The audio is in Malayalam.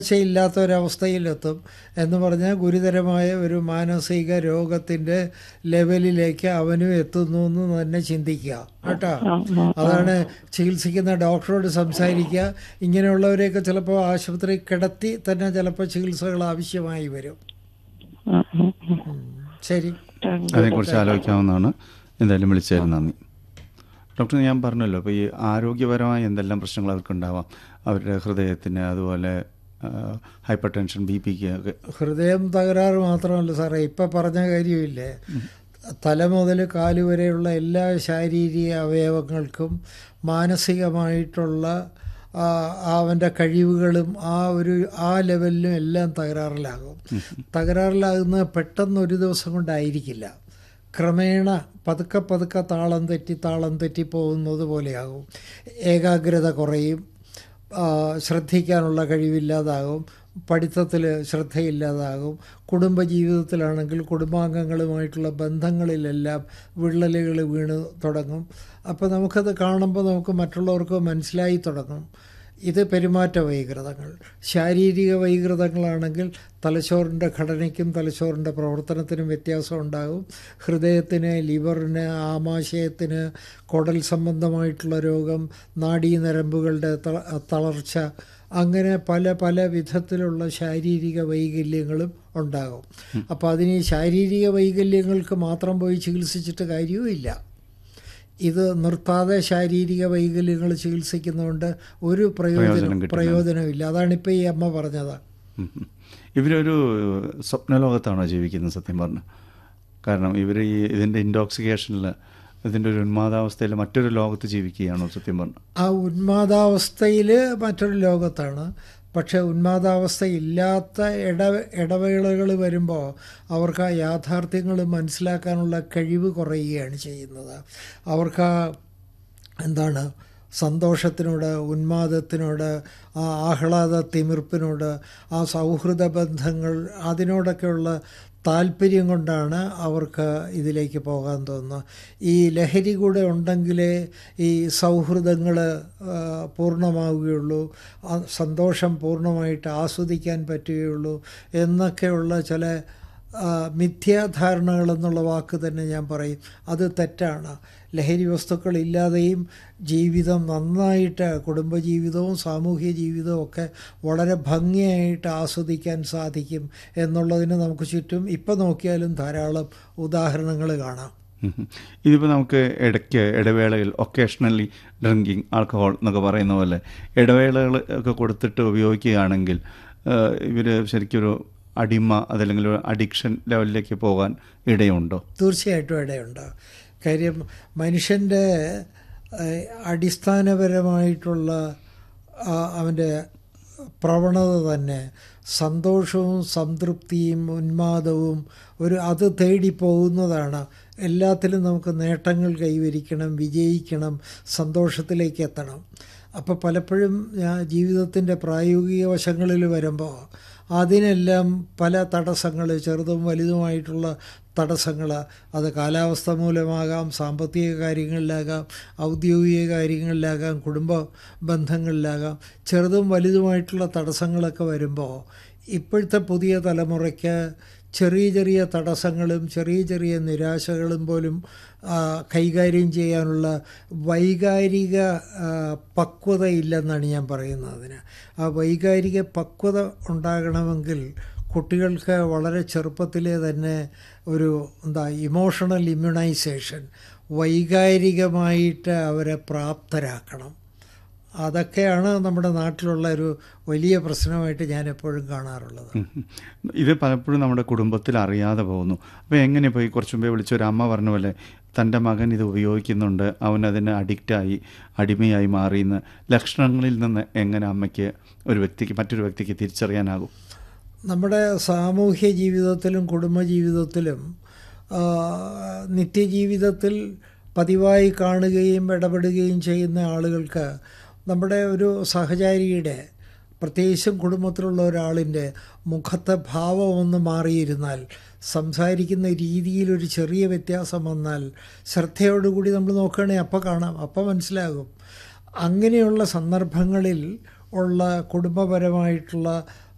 ഇല്ലാത്ത ഒരവസ്ഥയിലെത്തും എന്ന് പറഞ്ഞാൽ ഗുരുതരമായ ഒരു മാനസിക രോഗത്തിൻ്റെ ലെവലിലേക്ക് അവനും എത്തുന്നു എന്ന് തന്നെ ചിന്തിക്കുക കേട്ടോ അതാണ് ചികിത്സിക്കുന്ന ഡോക്ടറോട് സംസാരിക്കുക ഇങ്ങനെയുള്ളവരെയൊക്കെ ചിലപ്പോൾ ആശുപത്രി കിടത്തി തന്നെ ചിലപ്പോൾ ചികിത്സകൾ ആവശ്യമായി വരും ഉം, ഉം, ഉം. ഉം. ശരി അതിനെക്കുറിച്ച് ആലോചിക്കാവുന്നതാണ് എന്തായാലും വിളിച്ചതിന് നന്ദി ഡോക്ടർ ഞാൻ പറഞ്ഞല്ലോ ഇപ്പോൾ ഈ ആരോഗ്യപരമായ എന്തെല്ലാം പ്രശ്നങ്ങൾ അവർക്കുണ്ടാവാം അവരുടെ ഹൃദയത്തിന് അതുപോലെ ഹൈപ്പർ ടെൻഷൻ ബി പിക്ക് ഒക്കെ ഹൃദയം തകരാറ് മാത്രമല്ല സാറേ ഇപ്പം പറഞ്ഞ കാര്യമില്ലേ തല മുതൽ കാല് വരെയുള്ള എല്ലാ ശാരീരിക അവയവങ്ങൾക്കും മാനസികമായിട്ടുള്ള ആ, അവൻ്റെ കഴിവുകളും ആ ഒരു ആ ലെവലിലും എല്ലാം തകരാറിലാകും തകരാറിലാകുന്നത് പെട്ടെന്ന് ഒരു ദിവസം കൊണ്ടായിരിക്കില്ല ക്രമേണ പതുക്കെ പതുക്കെ താളം തെറ്റി താളം തെറ്റി പോകുന്നത് പോലെയാകും ഏകാഗ്രത കുറയും ആ, ശ്രദ്ധിക്കാനുള്ള കഴിവില്ലാതാകും പഠിത്തത്തിൽ ശ്രദ്ധയില്ലാതാകും കുടുംബജീവിതത്തിലാണെങ്കിൽ കുടുംബാംഗങ്ങളുമായിട്ടുള്ള ബന്ധങ്ങളിലെല്ലാം വിള്ളലുകൾ വീണ് തുടങ്ങും അപ്പോൾ നമുക്കത് കാണുമ്പോൾ നമുക്ക് മറ്റുള്ളവർക്ക് മനസ്സിലായി തുടങ്ങും ഇത് പെരുമാറ്റ വൈകൃതങ്ങൾ ശാരീരിക വൈകൃതങ്ങളാണെങ്കിൽ തലച്ചോറിൻ്റെ ഘടനയ്ക്കും തലച്ചോറിൻ്റെ പ്രവർത്തനത്തിനും വ്യത്യാസം ഉണ്ടാകും ഹൃദയത്തിന് ലിവറിന് ആമാശയത്തിന് കുടൽ സംബന്ധമായിട്ടുള്ള രോഗം നാഡീനരമ്പുകളുടെ ത- തളർച്ച അങ്ങനെ പല പല വിധത്തിലുള്ള ശാരീരിക വൈകല്യങ്ങളും ഉണ്ടാകും അപ്പോൾ അതിന് ഈ ശാരീരിക വൈകല്യങ്ങൾക്ക് മാത്രം പോയി ചികിത്സിച്ചിട്ട് കാര്യവുമില്ല ഇത് നിർത്താതെ ശാരീരിക വൈകല്യങ്ങൾ ചികിത്സിക്കുന്നതുകൊണ്ട് ഒരു പ്രയോജനം പ്രയോജനം കിട്ടുന്നില്ല. പ്രയോജനമില്ല അതാണിപ്പോൾ ഈ അമ്മ പറഞ്ഞത് ഉം ഉം. ഇവരൊരു സ്വപ്നലോകത്താണോ ജീവിക്കുന്നത് സത്യം പറഞ്ഞു കാരണം ഇവർ ഈ ഇതിൻ്റെ ഇൻടോക്സിക്കേഷനിൽ ഇതിൻ്റെ ഒരു ഉന്മാദാവസ്ഥയിൽ മറ്റൊരു ലോകത്ത് ജീവിക്കുകയാണോ സത്യം പറഞ്ഞു ആ ഉന്മാദാവസ്ഥയിൽ മറ്റൊരു ലോകത്താണ് പക്ഷെ ഉന്മാദാവസ്ഥ ഇല്ലാത്ത ഇട ഇടവേളകൾ വരുമ്പോൾ അവർക്ക് ആ യാഥാർത്ഥ്യങ്ങൾ മനസ്സിലാക്കാനുള്ള കഴിവ് കുറയുകയാണ് ചെയ്യുന്നത് അവർക്ക് ആ എന്താണ് സന്തോഷത്തിനോട് ഉന്മാദത്തിനോട് ആ ആഹ്ലാദ തിമിർപ്പിനോട് ആ സൗഹൃദ ബന്ധങ്ങൾ അതിനോടൊക്കെയുള്ള താല്പര്യം കൊണ്ടാണ് അവർക്ക് ഇതിലേക്ക് പോകാൻ തോന്നുന്നത് ഈ ലഹരി കൂടെ ഉണ്ടെങ്കിലേ ഈ സൗഹൃദങ്ങൾ പൂർണ്ണമാവുകയുള്ളൂ ആ സന്തോഷം പൂർണ്ണമായിട്ട് ആസ്വദിക്കാൻ പറ്റുകയുള്ളൂ എന്നൊക്കെയുള്ള ചില ആ, മിഥ്യാധാരണകൾ എന്നുള്ള വാക്ക് തന്നെ ഞാൻ പറയും അത് തെറ്റാണ് ലഹരി വസ്തുക്കൾ ഇല്ലാതെയും ജീവിതം നന്നായിട്ട് കുടുംബജീവിതവും സാമൂഹ്യ ജീവിതവും ഒക്കെ വളരെ ഭംഗിയായിട്ട് ആസ്വദിക്കാൻ സാധിക്കും എന്നുള്ളതിന് നമുക്ക് ചുറ്റും ഇപ്പം നോക്കിയാലും ധാരാളം ഉദാഹരണങ്ങൾ കാണാം ഉം ഉം. ഇതിപ്പോൾ നമുക്ക് ഇടയ്ക്ക് ഇടവേളയിൽ ഒക്കേഷണലി ഡ്രിങ്കിങ് ആൽക്കഹോൾ എന്നൊക്കെ പറയുന്ന പോലെ ഇടവേളകൾ ഒക്കെ കൊടുത്തിട്ട് ഉപയോഗിക്കുകയാണെങ്കിൽ ഇവർ ശരിക്കൊരു അടിമ അതല്ലെങ്കിൽ ഒരു അഡിക്ഷൻ ലെവലിലേക്ക് പോകാൻ ഇടയുണ്ടോ തീർച്ചയായിട്ടും ഇടയുണ്ട് കാര്യം മനുഷ്യൻ്റെ ഏഹ്, അടിസ്ഥാനപരമായിട്ടുള്ള ആ, അവൻ്റെ പ്രവണത തന്നെ സന്തോഷവും സംതൃപ്തിയും ഉന്മാദവും ഒരു അത് തേടി പോകുന്നതാണ് എല്ലാത്തിലും നമുക്ക് നേട്ടങ്ങൾ കൈവരിക്കണം വിജയിക്കണം സന്തോഷത്തിലേക്ക് എത്തണം അപ്പോൾ പലപ്പോഴും ഞാൻ ജീവിതത്തിൻ്റെ പ്രായോഗിക വശങ്ങളിൽ വരുമ്പോൾ അതിനെല്ലാം പല തടസ്സങ്ങൾ ചെറുതും വലുതുമായിട്ടുള്ള തടസ്സങ്ങൾ അത് കാലാവസ്ഥ മൂലമാകാം സാമ്പത്തിക കാര്യങ്ങളിലാകാം ഔദ്യോഗിക കാര്യങ്ങളിലാകാം കുടുംബ ബന്ധങ്ങളിലാകാം ചെറുതും വലുതുമായിട്ടുള്ള തടസ്സങ്ങളൊക്കെ വരുമ്പോൾ ഇപ്പോഴത്തെ പുതിയ തലമുറയ്ക്ക് ചെറിയ ചെറിയ തടസ്സങ്ങളും ചെറിയ ചെറിയ നിരാശകളും പോലും ആ, കൈകാര്യം ചെയ്യാനുള്ള വൈകാരിക ആ, പക്വത ഇല്ലെന്നാണ് ഞാൻ പറയുന്നത് അതിന് ആ വൈകാരിക പക്വത ഉണ്ടാകണമെങ്കിൽ കുട്ടികൾക്ക് വളരെ ചെറുപ്പത്തിലെ തന്നെ ഒരു എന്താ ഇമോഷണൽ ഇമ്മ്യൂണൈസേഷൻ വൈകാരികമായിട്ട് അവരെ പ്രാപ്തരാക്കണം അതൊക്കെയാണ് നമ്മുടെ നാട്ടിലുള്ള ഒരു വലിയ പ്രശ്നമായിട്ട് ഞാൻ എപ്പോഴും കാണാറുള്ളത് ഉം ഉം. ഇത് പലപ്പോഴും നമ്മുടെ കുടുംബത്തിൽ അറിയാതെ പോകുന്നു അപ്പോൾ എങ്ങനെ ഇപ്പോൾ ഈ കുറച്ച് മുമ്പേ വിളിച്ച ഒരു അമ്മ പറഞ്ഞ പോലെ തൻ്റെ മകൻ ഇത് ഉപയോഗിക്കുന്നുണ്ട് അവൻ അതിന് അഡിക്റ്റായി അടിമയായി മാറിയെന്ന് ലക്ഷണങ്ങളിൽ നിന്ന് എങ്ങനെ അമ്മയ്ക്ക് ഒരു വ്യക്തിക്ക് മറ്റൊരു വ്യക്തിക്ക് തിരിച്ചറിയാനാകും നമ്മുടെ സാമൂഹ്യ ജീവിതത്തിലും കുടുംബജീവിതത്തിലും ആ, നിത്യജീവിതത്തിൽ പതിവായി കാണുകയും ഇടപെടുകയും ചെയ്യുന്ന ആളുകൾക്ക് നമ്മുടെ ഒരു സഹചാരിയുടെ പ്രത്യേകിച്ചും കുടുംബത്തിലുള്ള ഒരാളിൻ്റെ മുഖത്തെ ഭാവം ഒന്ന് മാറിയിരുന്നാൽ സംസാരിക്കുന്ന രീതിയിൽ ഒരു ചെറിയ വ്യത്യാസം വന്നാൽ ശ്രദ്ധയോടുകൂടി നമ്മൾ നോക്കുകയാണെങ്കിൽ അപ്പം കാണാം അപ്പം മനസ്സിലാകും അങ്ങനെയുള്ള സന്ദർഭങ്ങളിൽ ഉള്ള കുടുംബപരമായിട്ടുള്ള